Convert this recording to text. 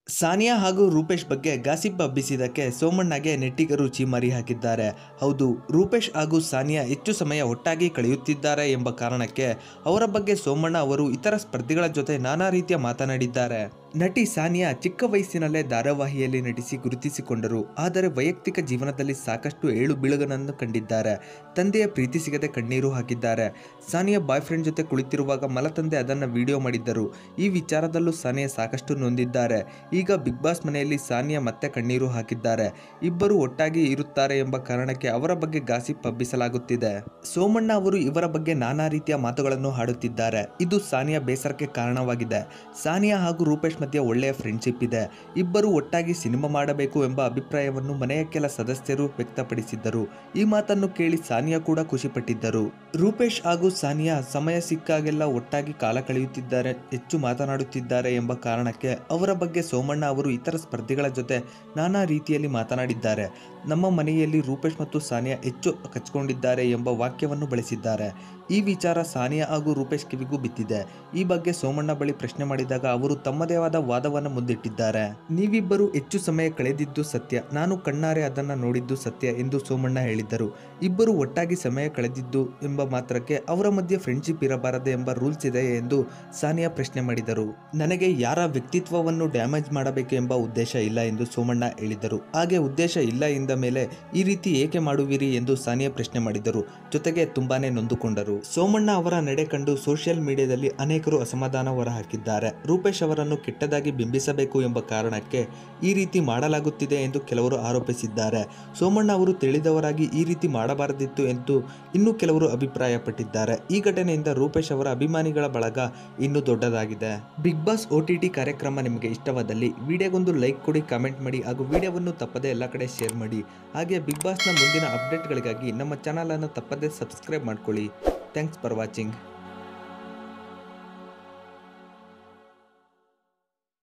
ಸಾನಿಯಾ ಹಾಗೂ ರೂಪೇಶ್ ಬಗ್ಗೆ ಗಾಸಿಪ್ ಹಬ್ಬಿಸಿದ್ದಕ್ಕೆ ಸೋಮಣ್ಣಗೆ ನೆಟ್ಟಿಗರು ಚೀಮಾರಿ ಹಾಕಿದ್ದಾರೆ ಹೌದು ರೂಪೇಶ್ ಹಾಗೂ ಸಾನಿಯಾ ಹೆಚ್ಚು ಸಮಯ ಒಟ್ಟಾಗಿ ಕಳೆಯುತ್ತಿದ್ದಾರೆ ಎಂಬ ಕಾರಣಕ್ಕೆ ಅವರ ಬಗ್ಗೆ ಸೋಮಣ್ಣ ಅವರು ಇತರ ಸ್ಪರ್ಧಿಗಳ ಜೊತೆ ನಾನಾ ರೀತಿಯ ಮಾತನಾಡಿದ್ದಾರೆ ನಟಿ ಸಾನಿಯಾ ಚಿಕ್ಕ ವಯಸ್ಸಿನಲ್ಲೇ ಧಾರಾವಾಹಿಯಲ್ಲಿ ನಟಿಸಿ ಗುರುತಿಸಿಕೊಂಡರು ಆದರೆ ವೈಯಕ್ತಿಕ ಜೀವನದಲ್ಲಿ ಸಾಕಷ್ಟು ಏಳು ಬೀಳುಗನನ್ನು ಕಂಡಿದ್ದಾರೆ ತಂದೆಯ ಪ್ರೀತಿ ಸಿಗದೆ ಕಣ್ಣೀರು ಹಾಕಿದ್ದಾರೆ ಸಾನಿಯಾ ಬಾಯ್ ಫ್ರೆಂಡ್ ಜೊತೆ ಕುಳಿತಿರುವಾಗ ಮಲತಂದೆ ಅದನ್ನು ವಿಡಿಯೋ ಮಾಡಿದ್ದರು ಈ ವಿಚಾರದಲ್ಲೂ ಸಾನಿಯಾ ಸಾಕಷ್ಟು ನೊಂದಿದ್ದಾರೆ ಈಗ ಬಿಗ್ ಬಾಸ್ ಮನೆಯಲ್ಲಿ ಸಾನಿಯಾ ಮತ್ತೆ ಕಣ್ಣೀರು ಹಾಕಿದ್ದಾರೆ ಇಬ್ಬರು ಒಟ್ಟಾಗಿ ಇರುತ್ತಾರೆ ಎಂಬ ಕಾರಣಕ್ಕೆ ಅವರ ಬಗ್ಗೆ ಗಾಸಿಪ್ ಹಬ್ಬಿಸಲಾಗುತ್ತಿದೆ ಸೋಮಣ್ಣ ಅವರು ಇವರ ಬಗ್ಗೆ ನಾನಾ ರೀತಿಯ ಮಾತುಗಳನ್ನು ಹಾಡುತ್ತಿದ್ದಾರೆ ಇದು ಸಾನಿಯಾ ಬೇಸರಕ್ಕೆ ಕಾರಣವಾಗಿದೆ ಸಾನಿಯಾ ಹಾಗೂ ರೂಪೇಶ್ ಮಧ್ಯೆ ಒಳ್ಳೆಯ ಫ್ರೆಂಡ್ಶಿಪ್ ಇದೆ ಇಬ್ಬರು ಒಟ್ಟಾಗಿ ಸಿನಿಮಾ ಮಾಡಬೇಕು ಎಂಬ ಅಭಿಪ್ರಾಯವನ್ನು ಮನೆಯ ಕೆಲ ಸದಸ್ಯರು ವ್ಯಕ್ತಪಡಿಸಿದ್ದರು ಈ ಮಾತನ್ನು ಕೇಳಿ ಸಾನಿಯಾ ಕೂಡ ಖುಷಿಪಟ್ಟಿದ್ದರು ರೂಪೇಶ್ ಹಾಗೂ ಸಾನಿಯಾ ಸಮಯ ಸಿಕ್ಕಾಗೆಲ್ಲ ಒಟ್ಟಾಗಿ ಕಾಲ ಕಳೆಯುತ್ತಿದ್ದಾರೆ ಹೆಚ್ಚು ಮಾತನಾಡುತ್ತಿದ್ದಾರೆ ಎಂಬ ಕಾರಣಕ್ಕೆ ಅವರ ಬಗ್ಗೆ ಸೋಮಣ್ಣ ಅವರು ಇತರ ಸ್ಪರ್ಧಿಗಳ ಜೊತೆ ನಾನಾ ರೀತಿಯಲ್ಲಿ ಮಾತನಾಡಿದ್ದಾರೆ ನಮ್ಮ ಮನೆಯಲ್ಲಿ ರೂಪೇಶ್ ಮತ್ತು ಸಾನಿಯಾ ಹೆಚ್ಚು ಕಚ್ಕೊಂಡಿದ್ದಾರೆ ಎಂಬ ವಾಕ್ಯವನ್ನು ಬಳಸಿದ್ದಾರೆ ಈ ವಿಚಾರ ಸಾನಿಯಾ ಹಾಗೂ ರೂಪೇಶ್ ಕಿವಿಗೂ ಬಿದ್ದಿದೆ ಈ ಬಗ್ಗೆ ಸೋಮಣ್ಣ ಬಳಿ ಪ್ರಶ್ನೆ ಮಾಡಿದಾಗ ಅವರು ತಮ್ಮದೇ ಆದ ವಾದವನ್ನು ಮುಂದಿಟ್ಟಿದ್ದಾರೆ ನೀವಿಬ್ಬರು ಹೆಚ್ಚು ಸಮಯ ಕಳೆದಿದ್ದು ಸತ್ಯ ನಾನು ಕಣ್ಣಾರೆ ಅದನ್ನು ನೋಡಿದ್ದು ಸತ್ಯ ಎಂದು ಸೋಮಣ್ಣ ಹೇಳಿದ್ದರು ಇಬ್ಬರು ಒಟ್ಟಾಗಿ ಸಮಯ ಕಳೆದಿದ್ದು ಎಂಬ ಮಾತ್ರಕ್ಕೆ ಅವರ ಮಧ್ಯೆ ಫ್ರೆಂಡ್ಶಿಪ್ ಇರಬಾರದು ಎಂಬ ರೂಲ್ಸ್ ಇದೆ ಎಂದು ಸಾನಿಯಾ ಪ್ರಶ್ನೆ ಮಾಡಿದರು ನನಗೆ ಯಾರ ವ್ಯಕ್ತಿತ್ವವನ್ನು ಡ್ಯಾಮೇಜ್ ಮಾಡಬೇಕು ಎಂಬ ಉದ್ದೇಶ ಇಲ್ಲ ಎಂದು ಸೋಮಣ್ಣ ಹೇಳಿದರು ಹಾಗೆ ಉದ್ದೇಶ ಇಲ್ಲ ಎಂದ ಮೇಲೆ ಈ ರೀತಿ ಏಕೆ ಮಾಡುವಿರಿ ಎಂದು ಸಾನಿಯಾ ಪ್ರಶ್ನೆ ಮಾಡಿದರು ಜೊತೆಗೆ ತುಂಬಾನೇ ನೊಂದುಕೊಂಡರು ಸೋಮಣ್ಣ ಅವರ ನಡೆ ಕಂಡು ಸೋಷಿಯಲ್ ಮೀಡಿಯಾದಲ್ಲಿ ಅನೇಕರು ಅಸಮಾಧಾನ ಹೊರಹಾಕಿದ್ದಾರೆ ರೂಪೇಶ್ ಅವರನ್ನು ಕೆಟ್ಟದಾಗಿ ಬಿಂಬಿಸಬೇಕು ಎಂಬ ಕಾರಣಕ್ಕೆ ಈ ರೀತಿ ಮಾಡಲಾಗುತ್ತಿದೆ ಎಂದು ಕೆಲವರು ಆರೋಪಿಸಿದ್ದಾರೆ ಸೋಮಣ್ಣ ಅವರು ತಿಳಿದವರಾಗಿ ಈ ರೀತಿ ಮಾಡಬಾರದಿತ್ತು ಎಂದು ಇನ್ನೂ ಕೆಲವರು ಅಭಿಪ್ರಾಯಪಟ್ಟಿದ್ದಾರೆ ಈ ಘಟನೆಯಿಂದ ರೂಪೇಶ್ ಅವರ ಅಭಿಮಾನಿಗಳ ಬಳಗ ಇನ್ನೂ ದೊಡ್ಡದಾಗಿದೆ Big Boss O T T ಕಾರ್ಯಕ್ರಮ ನಿಮಗೆ ಇಷ್ಟವಾದಲ್ಲಿ ವಿಡಿಯೋಗೊಂದು ಲೈಕ್ ಕೊಡಿ ಕಾಮೆಂಟ್ ಮಾಡಿ ಹಾಗೂ ವಿಡಿಯೋವನ್ನು ತಪ್ಪದೇ ಎಲ್ಲ ಕಡೆ ಶೇರ್ ಮಾಡಿ ಹಾಗೆ ಬಿಗ್ ಬಾಸ್ನ ಮುಂದಿನ ಅಪ್ಡೇಟ್ಗಳಿಗಾಗಿ ನಮ್ಮ ಚಾನಲನ್ನು ತಪ್ಪದೇ ಸಬ್ಸ್ಕ್ರೈಬ್ ಮಾಡ್ಕೊಳ್ಳಿ ಥ್ಯಾಂಕ್ಸ್ ಫಾರ್ ವಾಚಿಂಗ್